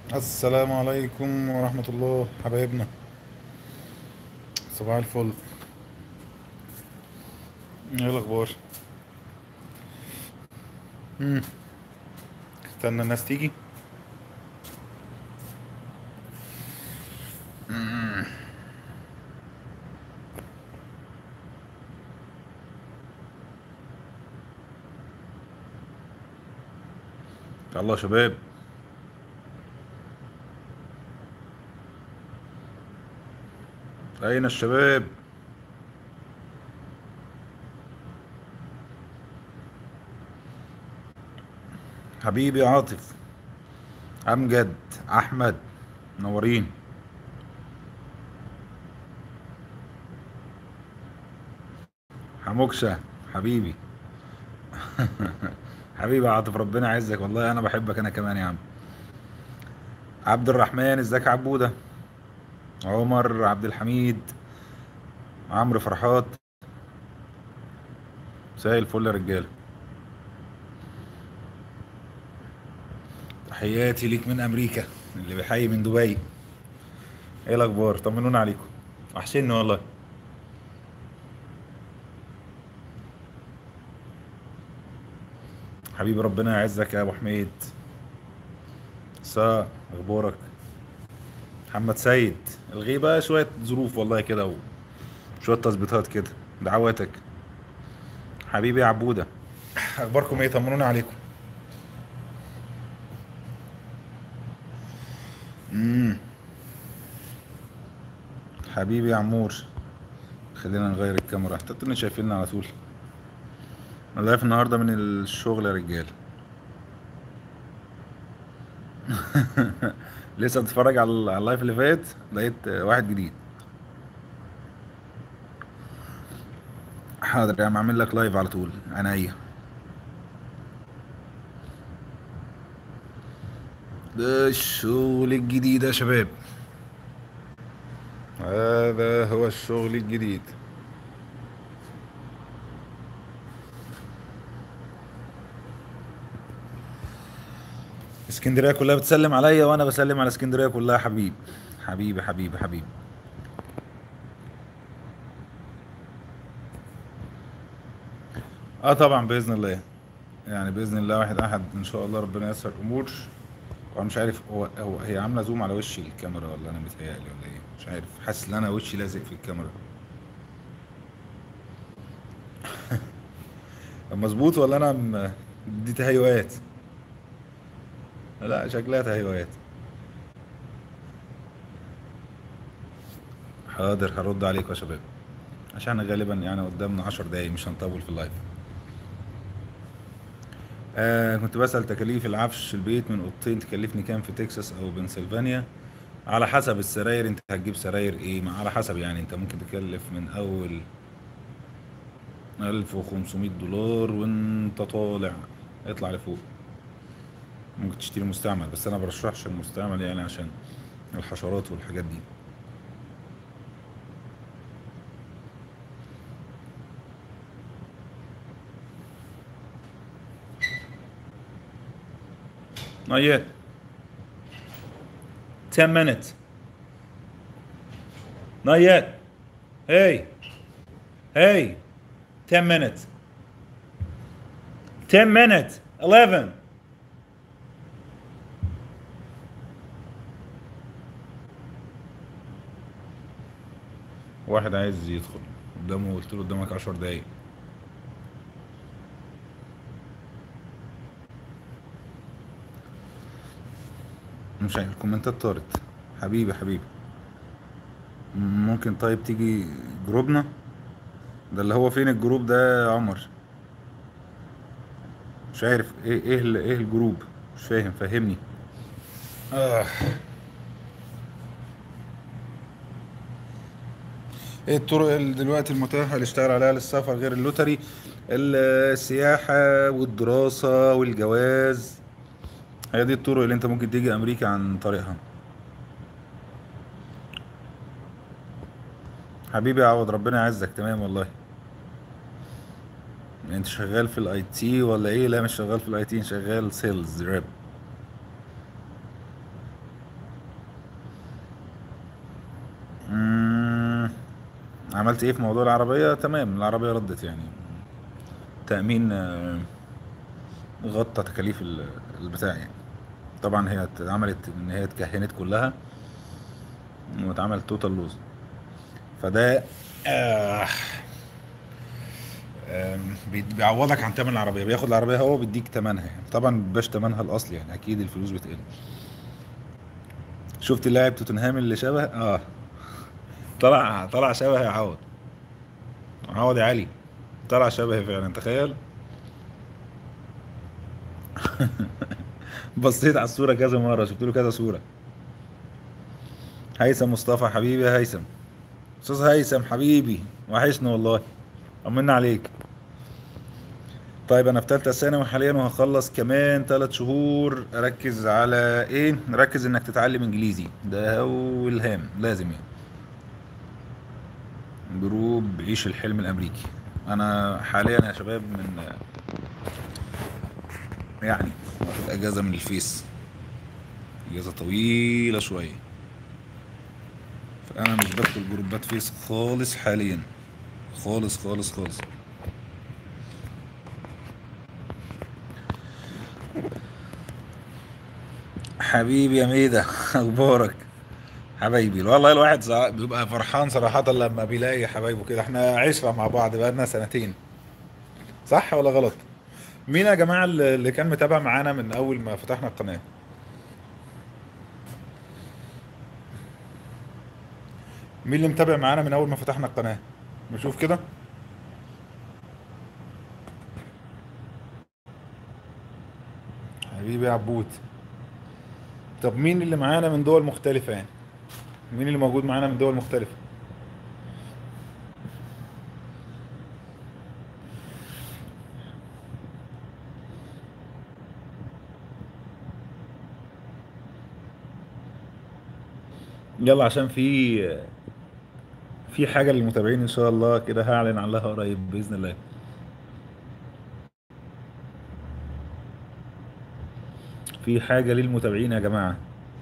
السلام عليكم ورحمة الله حبايبنا صباح الفل ايه الأخبار؟ مم. استنى الناس تيجي يلا يا شباب أين الشباب؟ حبيبي عاطف أمجد أحمد منورين حموكشة حبيبي حبيبي يا عاطف ربنا يعزك والله أنا بحبك أنا كمان يا عم عبد الرحمن ازيك يا عبودة عمر عبد الحميد عمرو فرحات مساء الفل يا رجاله تحياتي ليك من امريكا اللي بيحيي من دبي ايه الاخبار طمنونا عليكم وحشني والله حبيبي ربنا يعزك يا ابو حميد سا اخبارك محمد سيد الغيبة شوية ظروف والله كده وشوية تظبيطات كده دعواتك حبيبي يا عبودة اخباركم ايه طمنونا عليكم امم حبيبي يا عمور خلينا نغير الكاميرا احتمال شايفيننا على طول انا لايف النهارده من الشغل يا رجال لسه بتتفرج على على اللايف اللي فات لقيت واحد جديد حاضر يا عم اعمل لك لايف على طول عينيا ده الشغل الجديد يا شباب هذا هو الشغل الجديد اسكندريه كلها بتسلم عليا وانا بسلم على اسكندريه كلها حبيب حبيبي حبيبي حبيبي اه طبعا باذن الله يعني باذن الله واحد احد ان شاء الله ربنا ييسر الامور وانا مش عارف هو, هو هي عامله زوم على وشي الكاميرا ولا انا متهيألي ولا ايه مش عارف حاسس ان انا وشي لازق في الكاميرا مظبوط ولا انا م... دي تهيؤات لا شكلها تهيؤات حاضر هرد عليكم يا شباب عشان غالبا يعني قدامنا عشر دقايق مش هنطول في اللايف آه كنت بسأل تكاليف العفش البيت من اوضتين تكلفني كام في تكساس او بنسلفانيا على حسب السراير انت هتجيب سراير ايه ما على حسب يعني انت ممكن تكلف من اول 1500 دولار وانت طالع اطلع لفوق ممكن تشتري مستعمل بس انا برشحش المستعمل يعني عشان الحشرات والحاجات دي not yet 10 minutes not yet hey hey 10 minutes 10 minutes 11 واحد عايز يدخل قدامه قلت له قدامك 10 دقايق مش عارف الكومنتات طارت حبيبي حبيبي ممكن طيب تيجي جروبنا ده اللي هو فين الجروب ده يا عمر مش عارف ايه ايه ال- ايه الجروب مش فاهم فهمني آه. ايه الطرق ال- دلوقتي المتاحة اللي اشتغل عليها للسفر غير اللوتري السياحة والدراسة والجواز هي دي الطرق اللي انت ممكن تيجي امريكا عن طريقها حبيبي يا عوض ربنا يعزك تمام والله انت شغال في الاي تي ولا ايه لا مش شغال في الاي تي شغال سيلز راب عملت ايه في موضوع العربية تمام العربية ردت يعني تأمين آه، غطى تكاليف ال- البتاع يعني طبعا هي اتعملت ان هي اتكهنت كلها واتعمل توتال لوز فده آه آم، بي- بيعوضك عن تمن العربية بياخد العربية هو بيديك تمنها يعني طبعا مبيبقاش تمنها الأصلي يعني أكيد الفلوس بتقل شفت اللاعب توتنهام اللي شبه اه طلع طلع شبه يا عوض عوض يا علي طلع شبه فعلا تخيل بصيت على الصورة كذا مرة شفت له كذا صورة هيثم مصطفى حبيبي يا هيثم استاذ هيثم حبيبي وحشني والله طمنا عليك طيب انا في ثالثه ثانوي حاليا وهخلص كمان ثلاث شهور اركز على ايه ركز انك تتعلم انجليزي ده اول هام لازم يعني جروب عيش الحلم الامريكي انا حاليا يا شباب من يعني واخد اجازه من الفيس اجازه طويله شويه فانا مش بدخل جروبات فيس خالص حاليا خالص خالص خالص حبيبي يا ميدة اخبارك حبايبي والله الواحد صع- بيبقى فرحان صراحة لما بيلاقي حبايبه كده احنا عشرة مع بعض بقالنا سنتين صح ولا غلط مين يا جماعة اللي اللي كان متابع معانا من اول ما فتحنا القناة مين اللي متابع معانا من اول ما فتحنا القناة نشوف كده حبيبي يا عبود طب مين اللي معانا من دول مختلفة يعني مين اللي موجود معانا من دول مختلفة يلا عشان في في حاجة للمتابعين ان شاء الله كده هعلن عنها قريب بإذن الله في حاجة للمتابعين يا جماعة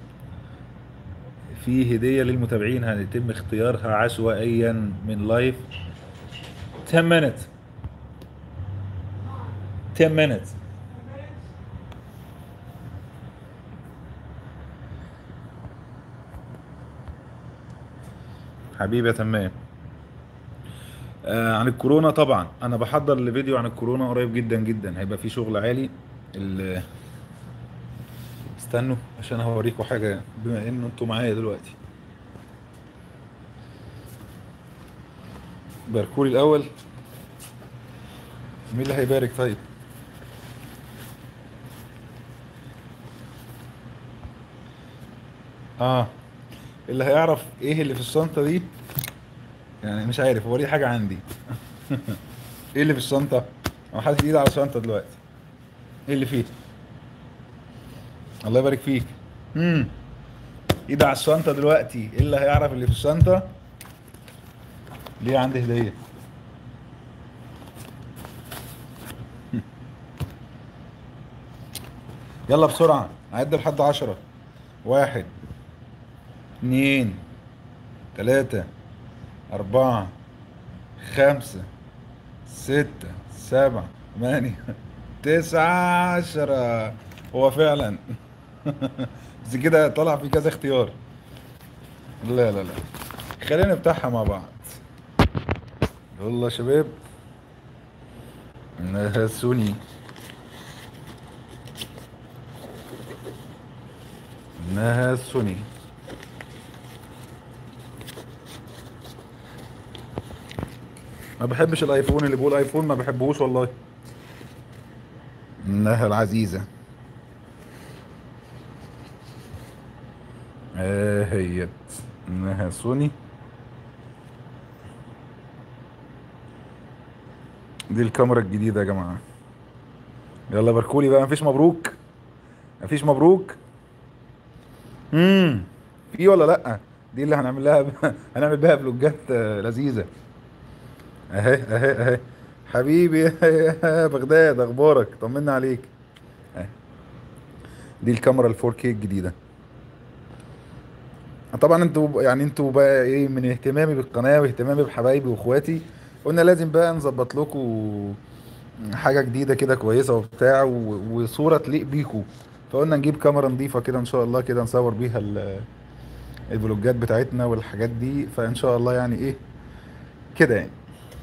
في هدية للمتابعين هيتم اختيارها عشوائيا من لايف 10 minutes 10 minutes حبيبي يا تمام آه عن الكورونا طبعا انا بحضر لفيديو عن الكورونا قريب جدا جدا هيبقى فيه شغل عالي ال- استنوا عشان هوريكم حاجة بما ان انتوا معايا دلوقتي باركولي الاول مين اللي هيبارك طيب اه اللي هيعرف ايه اللي في الشنطة دي يعني مش عارف هو ليه حاجة عندي ايه اللي في الشنطة انا حاطط ايدي على الشنطة دلوقتي ايه اللي فيه الله يبارك فيك امم ايدي على الشنطة دلوقتي ايه اللي هيعرف اللي في الشنطة ليه عندي هدية يلا بسرعة عد لحد عشرة واحد اتنين تلاتة أربعة خمسة ستة سبعة ثمانية تسعة عشرة هو فعلا بس كده طلع في كذا اختيار لا لا لا خلينا نفتحها مع بعض يلا يا شباب نهسوني نهسوني ما بحبش الايفون اللي بيقول ايفون ما بحبهوش والله انها العزيزة اه هي انها سوني دي الكاميرا الجديدة يا جماعة يلا باركولي بقى مفيش مبروك مفيش مبروك امم في ولا لا دي اللي هنعمل لها ب... هنعمل بيها فلوجات آه، لذيذة اهي اهي اهي حبيبي يا بغداد اخبارك طمنا عليك اهي دي الكاميرا ال 4K الجديدة طبعا انتوا يعني انتوا بقى ايه من اهتمامي بالقناه واهتمامي بحبايبي واخواتي قلنا لازم بقى نظبط لكم حاجه جديده كده كويسه وبتاع و- وصوره تليق بيكم فقلنا نجيب كاميرا نظيفه كده ان شاء الله كده نصور بيها ال- الفلوجات بتاعتنا والحاجات دي فان شاء الله يعني ايه كده يعني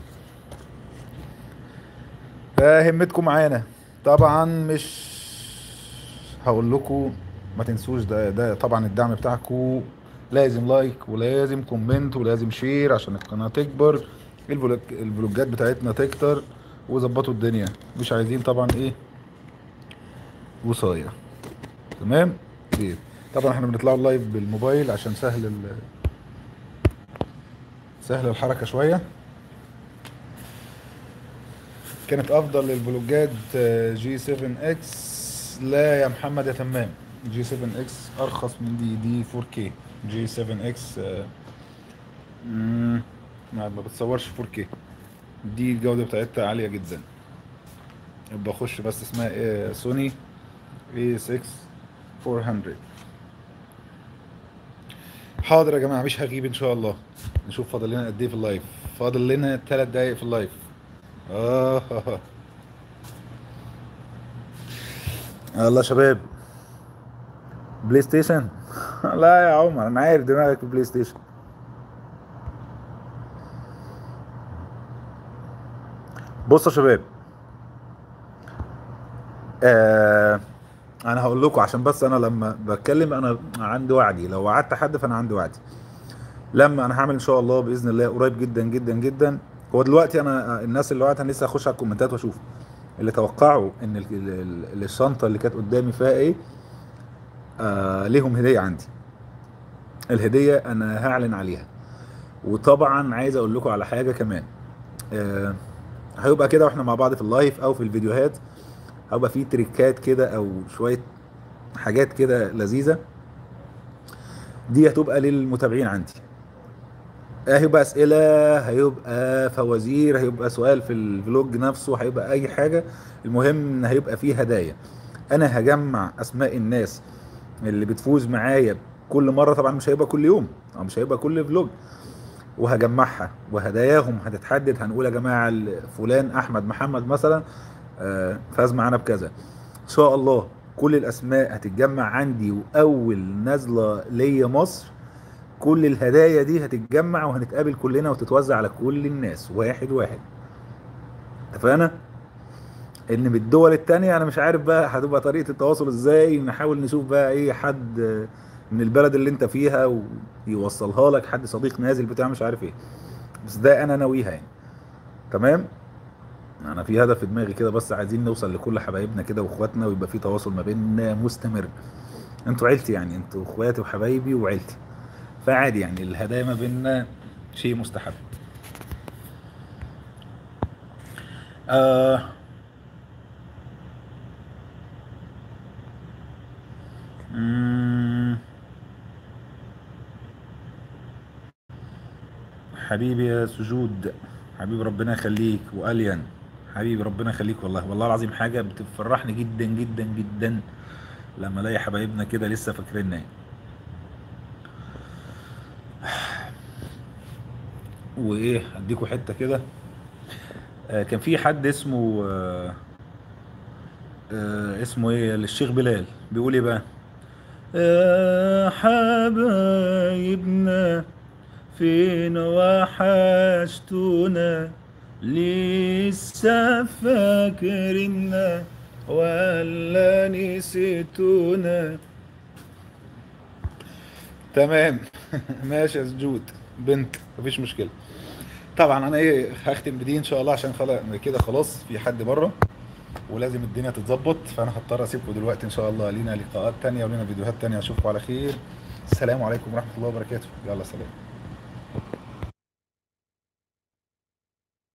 فهمتكم معانا طبعا مش هقول لكم ما تنسوش ده ده طبعا الدعم بتاعكم لازم لايك ولازم كومنت ولازم شير عشان القناة تكبر الفلوج- الفلوجات بتاعتنا تكتر وظبطوا الدنيا مش عايزين طبعا ايه وصاية تمام خير طبعا احنا بنطلعوا اللايف بالموبايل عشان سهل ال سهل الحركة شوية كانت افضل للفلوجات جي 7 اكس لا يا محمد يا تمام جي 7 اكس ارخص من دي دي 4K جي 7 اكس ما ما بتصورش 4K دي الجودة بتاعتها عالية جدا يبقى اخش بس اسمها إيه سوني اي 6 400 حاضر يا جماعة مش هغيب ان شاء الله نشوف فاضل لنا قد ايه في اللايف فاضل لنا 3 دقايق في اللايف اه يلا يا شباب بلاي ستيشن لا يا عمر انا عارف دماغك في بلاي ستيشن بصوا يا شباب آه انا هقول لكم عشان بس انا لما بتكلم انا عندي وعدي لو وعدت حد فانا عندي وعدي لما انا هعمل ان شاء الله باذن الله قريب جدا جدا جدا هو دلوقتي انا الناس اللي وقت انا لسه هخش على الكومنتات واشوف اللي توقعوا ان ال- ال- ال- الشنطه اللي كانت قدامي فيها ايه آه ليهم هديه عندي الهديه انا هعلن عليها وطبعا عايز اقول لكم على حاجه كمان آه هيبقى كده واحنا مع بعض في اللايف او في الفيديوهات هيبقى في تريكات كده او شويه حاجات كده لذيذه دي هتبقى للمتابعين عندي هيبقى اسئله هيبقى فوازير هيبقى سؤال في الفلوج نفسه هيبقى اي حاجه المهم ان هيبقى فيه هدايا انا هجمع اسماء الناس اللي بتفوز معايا كل مره طبعا مش هيبقى كل يوم او مش هيبقى كل فلوج وهجمعها وهداياهم هتتحدد هنقول يا جماعه ال- فلان احمد محمد مثلا آه، فاز معانا بكذا ان شاء الله كل الاسماء هتتجمع عندي واول نازله ليا مصر كل الهدايا دي هتتجمع وهنتقابل كلنا وتتوزع على كل الناس واحد واحد اتفقنا ان من الدول التانية انا مش عارف بقى هتبقى طريقة التواصل ازاي نحاول نشوف بقى ايه حد من البلد اللي انت فيها ويوصلها لك حد صديق نازل بتاع مش عارف ايه بس ده انا ناويها يعني تمام انا في هدف في دماغي كده بس عايزين نوصل لكل حبايبنا كده واخواتنا ويبقى في تواصل ما بيننا مستمر انتوا عيلتي يعني انتوا اخواتي وحبايبي وعيلتي فعادي يعني الهدايا ما بيننا شيء مستحب آه مم. حبيبي يا سجود حبيبي ربنا يخليك والين حبيبي ربنا يخليك والله والله العظيم حاجه بتفرحني جدا جدا جدا لما الاقي حبايبنا كده لسه فاكريننا يعني. وايه اديكوا حته كده آه كان في حد اسمه آه آه اسمه ايه للشيخ بلال بيقول ايه بقى يا حبايبنا فين وحشتونا لسه فاكرنا ولا نسيتونا تمام ماشي يا سجود بنت مفيش مشكله طبعا انا ايه هختم بدي ان شاء الله عشان خلاص كده خلاص في حد بره ولازم الدنيا تتظبط فانا هضطر اسيبكم دلوقتي ان شاء الله لينا لقاءات تانية ولينا فيديوهات تانية اشوفكم على خير السلام عليكم ورحمه الله وبركاته يلا سلام